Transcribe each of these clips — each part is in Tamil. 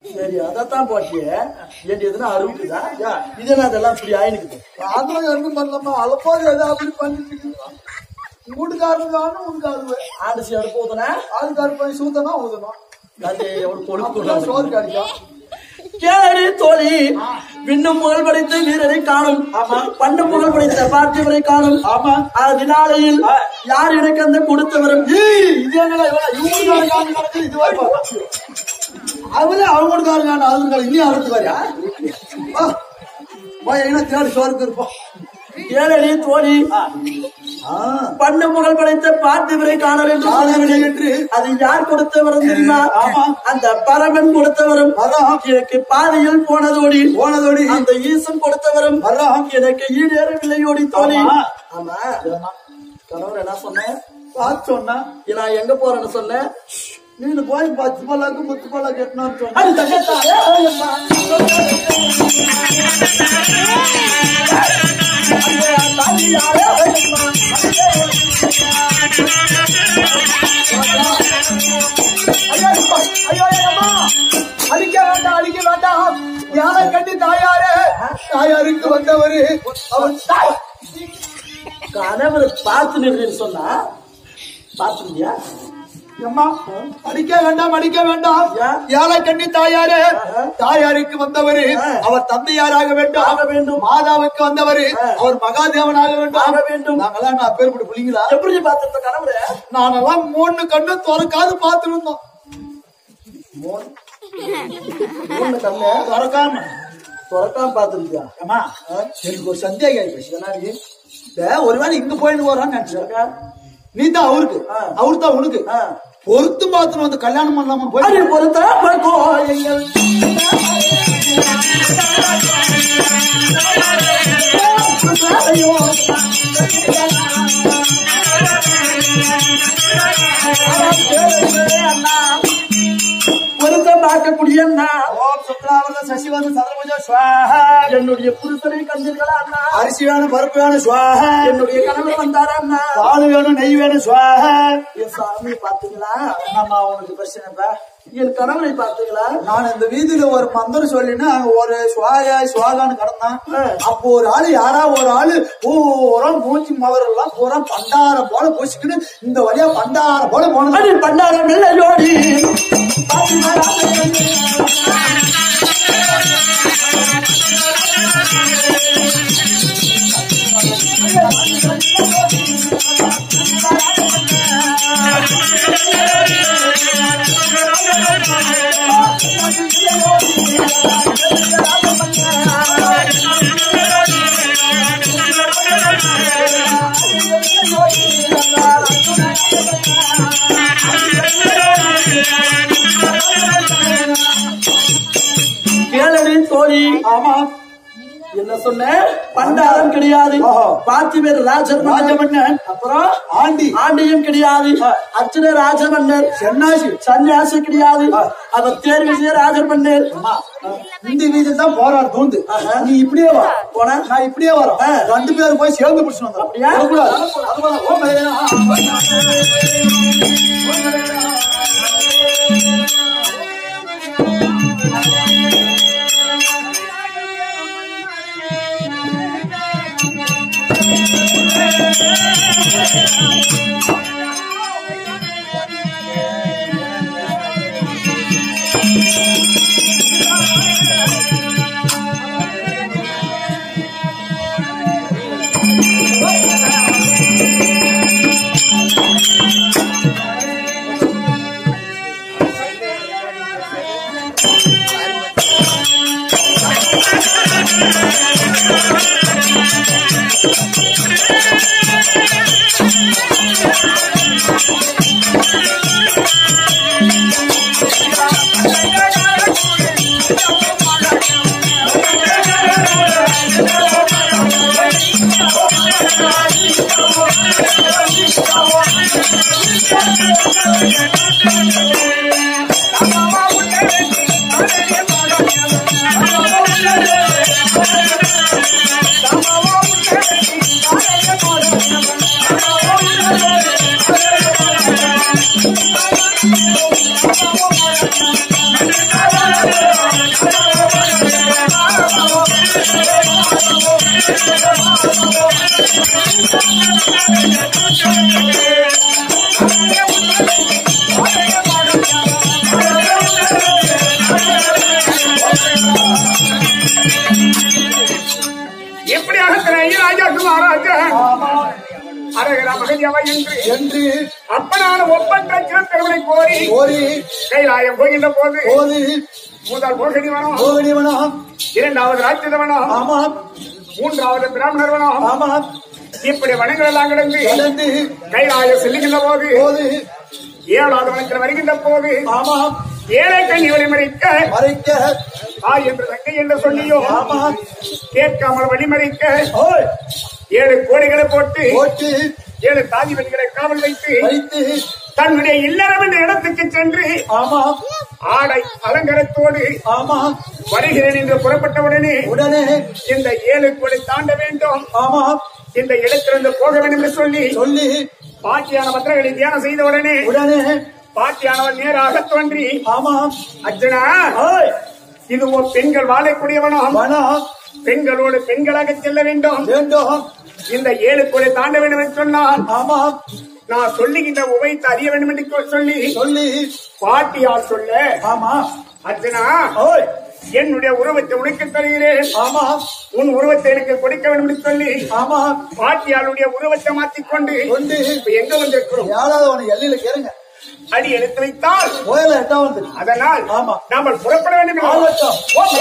சரி அதத்தான் போட்டிய ஏன் எதுனா அறுக்குதா இது என்ன அதெல்லாம் இப்படி ஆயினுக்குது அதெல்லாம் எதுவும் பண்ணலாமா அலப்பாது எதாவது அப்படி பண்ணிட்டு இருக்கலாம் வீட்டுக்காரங்க காணும் உனக்கு ஆடிச்சு அடுப்பு ஊதுனா ஆளுக்காரு போய் சூத்தனா ஊதணும் அது எவ்வளவு கொழுப்பு அப்படிதான் சோறு கொண்டாந்து கிடைக்கும் கேளடி தோழி விண்ணும் புகழ் படைத்த வீரரை காணும் பண்டு புகழ் படைத்த பார்த்திவரை காணும் ஆமா அதனாலையில் யார் எனக்கு அந்த கொடுத்தவரும் ஏய், இது என்னடா இவன் இவங்களுக்கான காரணம் நடக்குது இது வரை பாரு. அவளே அவங்களுக்கான காரணம் அவங்களுக்கு இன்னும் அவருக்கு வரையா போய் எங்கன்னா தேடி சோறுக்கு இருப்போம் கேளடி தோழி ஆ, பண்ணு புகழ் படைத்த பார்த்திவரை காண வேண்டும் காணவில்லை என்று அது யார் கொடுத்தவரும் தெரியுமா ஆமா. அந்த பரமன் கொடுத்தவரும் வர்றான் எனக்கு பாதையில் போனதோடி போனதோடி அந்த ஈசன் கொடுத்தவரும் வர்றான் எனக்கு ஈடேறவில்லையோடி தோழி ஆமா. ஆமா கணவர் என்ன சொன்னேன் பார்த்து சொன்னா நான் எங்க போறேன்னு சொன்னேன் நீனு போய் பத்து பல்லாக்கு முத்து பல்லாக்கு எட்டனான்னு சொன்ன அது தங்கத்தாயே, அம்மா. ஐயா, தாலியாரே, அம்மா. ஐயோ, ஐயோ, அம்மா. அடிக்க வேண்டாம் அடிக்க வேண்டாம் யாரை கட்டி தாயாரு தாயாருக்கு வந்தவரு அவர் தாய் கணவர் பார்த்து நிறுன்னு சொன்னா பார்த்துருந்தியா அம்மா அடிக்க வேண்டாம் அடிக்க வேண்டாம் ஏன்? யாரை கண்ணி தாயாரு ஆஹா. தாயாருக்கு வந்தவரு ஆ. அவர் தந்தையாராக வேண்டும் ஆக வேண்டும். மாதாவுக்கு வந்தவரு ஆ. அவர் மகாதேவனாக வேண்டும் ஆக வேண்டும். நாங்கெல்லாம் நான் பேர் போட்டு பிள்ளைங்களா எப்படி பார்த்திருந்த கணவரு நானெல்லாம் மூணு கண்ணு திறக்காது பார்த்துருந்தோம் மூணு மூணு கண்ணு திறக்காம துறக்காம பார்த்திருந்தியா அம்மா எனக்கு ஒரு சந்தேகம் ஆயிடுச்சு என்னடி இந்த ஒருவேளை இங்க போயிட்டு வரான்னு நினைச்சிருக்க நீ தான் அவருக்கு ஆ. அவரு தான் உனக்கு ஆ. பொருத்து பார்த்துன்னு வந்து கல்யாணம் பண்ணலாமா போய் அடி பொறுத்த கோயில் பொருத்தம் பார்க்கக்கூடிய அண்ணா ஓம் சுக்லாவரத சசிவந்த சதரபுஜ சுவாஹா என்னுடைய புருஷனை கண்டீர்களா அண்ணா அரிசி வேணும் பருப்பு வேணும் சுவாஹா என்னுடைய கணவர் வந்தாரா அண்ணா பால் வேணும் நெய் வேணும் சுவாஹா என் சாமி பாத்தீங்களா ஆமா உனக்கு பிரச்சனைப்பா என் கணவரை பார்த்தீங்களா நான் இந்த வீதியில ஒரு மந்திரம் சொல்லினா அங்க ஒரு சுவாயா சுவாகான்னு கிடந்தான் அப்போ ஒரு ஆளு யாரா ஒரு ஆளு பூரா மூஞ்சி மலரெல்லாம் பூரா பண்டாரம் போல பூசிக்கிட்டு இந்த வழியா பண்டாரம் போல போனது அடி பண்டாரம் இல்லையோடி கேளடி தோழி ஆமா என்ன சொன்ன பண்டாரம் கிடையாது ஓஹோ. பார்த்திபர் ராஜமன்னன் ராஜமன்னன் அப்புறம் ஆண்டி ஆண்டியும் கிடையாது அர்ச்சன ராஜமன்னர் சென்னாசி சன்னியாசி கிடையாது அவர் தேர்வு செய்ய ராஜமன்னர் அம்மா, இந்த வீதியில் தான் போறாரு தூந்து நீ இப்படியே வா போனா நான் இப்படியே வரோம் ரெண்டு பேரும் போய் சேர்ந்து பிடிச்சு வந்தோம் அப்படியா? Thank you. எப்படியாக திரு ஐயராஜா மகாராஜா ஆமா அரகரா மகதியவா என்று என்று அப்பனான ஒப்பற்ற சிறப்பெருமை கோரி கோரி கைலாயம் போகின்ற போது போது முதல் மோகினி வனம் போகடிவனம் இரண்டாவது ராட்சத வனம் ஆமா மூன்றாவது பிராமணர் வனம் ஆமா இப்படி வனங்கள் எல்லாம் கிடந்து கடந்து கைலாயம் செல்லுகின்ற போது போது ஏழாவது வனத்தில் வருகின்ற போது ஆமா ஏழை கண்ணிகளை மறைக்க மறைக்க தாய் என்று தங்கை என்று சொல்லியோ ஆமா கேட்காமல் வழிமறைக்க ஓய் ஏழு கோடிகளை போட்டு போட்டு ஏழு தாதி பெண்களை காவல் வைத்து வைத்து தன்னுடைய இல்லறம் என்ற இடத்துக்கு சென்று ஆமா ஆடை அலங்காரத்தோடு ஆமா வருகிறேன் என்று புறப்பட்டவுடனே உடனே இந்த ஏழு கோடி தாண்ட வேண்டும் ஆமா இந்த இடத்திலிருந்து போக வேண்டும் என்று சொல்லி சொல்லி பாட்டியான பத்திரங்களை தியானம் செய்த உடனே உடனே பாட்டியானவன் நேராக தோன்றி ஆமா அர்ஜுனா ஓய் இது ஒரு பெண்கள் வாழக்கூடியவனும் வனம் பெண்களோடு பெண்களாக செல்ல வேண்டும் வேண்டும் இந்த ஏழு கோடி தாண்ட வேண்டும் என்று சொன்னால் ஆமா நான் சொல்லுகின்ற உபயத்தை அறிய வேண்டும் என்று சொல்லி சொல்லி பாட்டியார் சொல்ல ஆமா அர்ஜுனா ஓய் என்னுடைய உருவத்தை உனக்கு தருகிறேன் ஆமா உன் உருவத்தை எனக்கு கொடுக்க வேண்டும் என்று சொல்லி ஆமா பாட்டியாளுடைய உருவத்தை மாற்றிக்கொண்டு கொண்டு இப்ப எங்க வந்திருக்கிறோம் ஏழாவது அவனை எல்லையில கேளுங்க அடி எடுத்து வைத்தால் கோயில எட்டா வந்து அதனால் ஆமா. நாம் புறப்பட வேண்டும் என்று- ஆகட்டும்.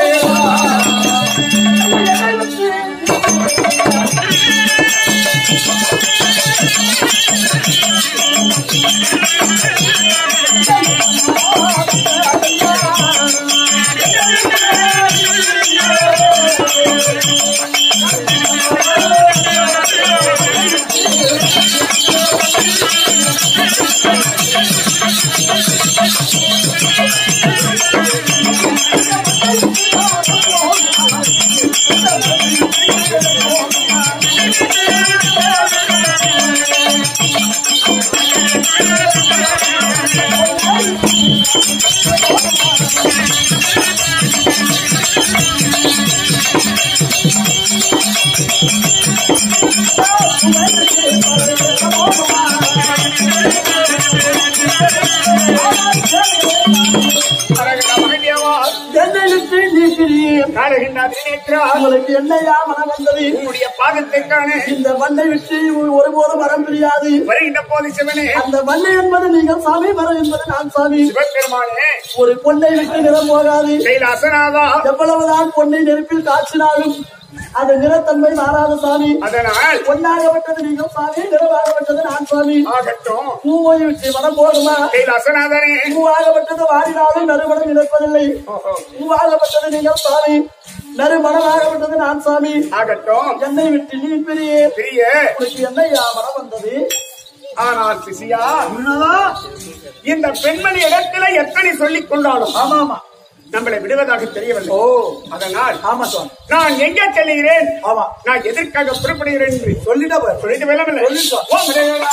அரகடா மகதேவா, என்னை விட்டு நீ பிரியேன் காடுகின்ற அதிநேற்றால் உங்களுக்கு என்னையா மனம் வந்தது உன்னுடைய பாதத்தை காண இந்த மண்ணை விட்டு ஒருபோதும் வரம் பிரியாது வருகின்ற போது சிவனே அந்த மண்ணை என்பது நீங்கள் சாமி மரம் என்பது நான் சாமி சிவபெருமானே ஒரு பொண்ணை விட்டு நிறம் போகாது கைலாசநாதா எவ்வளவுதான் பொண்ணை நெருப்பில் காய்ச்சினாலும் அது நிறத்தன்மை மாறாத சாமி அதனால் பொன்னாகப்பட்டது நீங்கள் சாமி நிறமாகப்பட்டது நான் சாமி ஆகட்டும் பூவை விட்டு மனம் போகுமா கைலாசநாதனே பூவாகப்பட்டது வாடினாலும் நறுமணம் இழப்பதில்லை ஓஹோ. பூவாகப்பட்டது நீங்கள் சாமி நறுமணமாகப்பட்டது நான் சாமி ஆகட்டும் என்னை விட்டு நீ பெரிய பிரிய உனக்கு என்னையா மனம் வந்தது ஆனால் சிசியா உன்னதான் இந்த பெண்மணி இடத்துல எத்தனை சொல்லிக் கொண்டாலும் ஆமா ஆமா நம்மளை விடுவதாக தெரியவில்லை ஓ அதனால் ஆமா சுவாமி நான் எங்கே செல்லுகிறேன் ஆமா நான் எதற்காக புறப்படுகிறேன் என்று சொல்லிட்டா போய் சொல்லிட்டு வெல்லமில்லை சொல்லிட்டோம். ஓ, முருகா.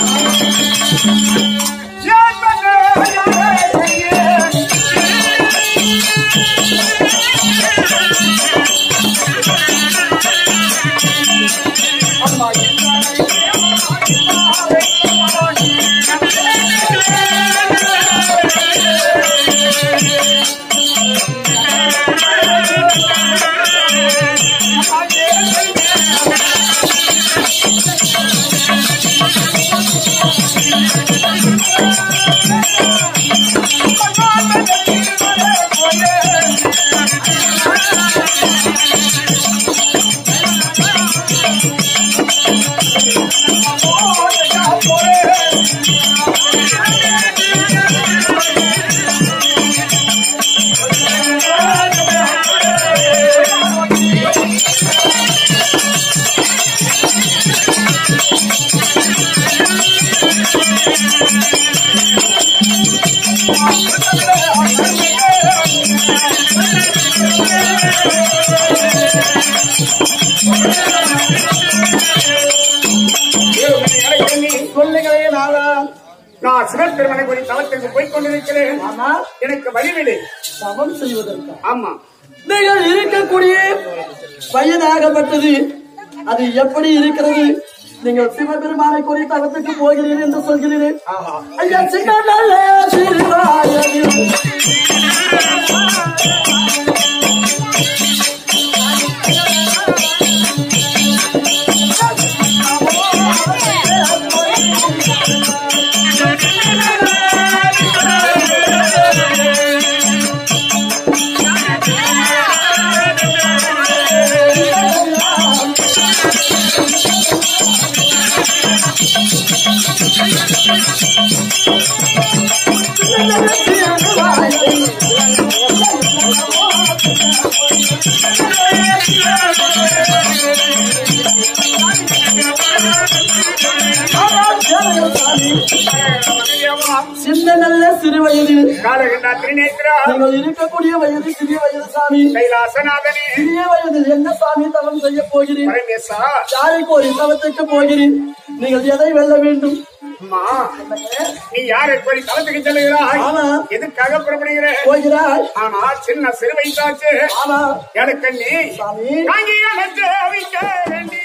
யார் மன்னே, யாரே கையே. அம்மா, தேவனை அழைக்க நீ சொல்லுங்களே நாளா நான் சிவபெருமனை ஒரு தவத்திற்கு போய்க் கொண்டிருக்கிறேன் ஆனால் எனக்கு வழிவிடு சமம் செய்வதற்கு ஆமா நீங்கள் இருக்கக்கூடிய வயதாகப்பட்டது அது எப்படி இருக்கிறது நீங்கள் சிவபெருமானை குறி தவத்துக்கு போகிறீர்கள் என்று சொல்கிறீர்கள் ஆஹா ஐயா சின்ன நல்ல சிறுவாயில் சின்ன நல்ல சிறு வயதில் காலகண்டா திரிநேத்திரா நீங்கள் இருக்கக்கூடிய வயது சிறிய வயது சாமி கைலாசநாதனே சிறிய வயதில் என்ன சாமி தவம் செய்ய போகிறீர் பரமேசா யாரை கோரி தவத்துக்கு போகிறீர் நீங்கள் எதை வெல்ல வேண்டும் அம்மா நீ யாரை கோரி தளத்துக்கு செல்லுகிறாய் ஆமா. எதுக்காக புறப்படுகிற போகிறாய் ஆனா சின்ன சிறு வயசாச்சு ஆமா எனக்கு நீ சாமி காங்கிய வைக்க வேண்டி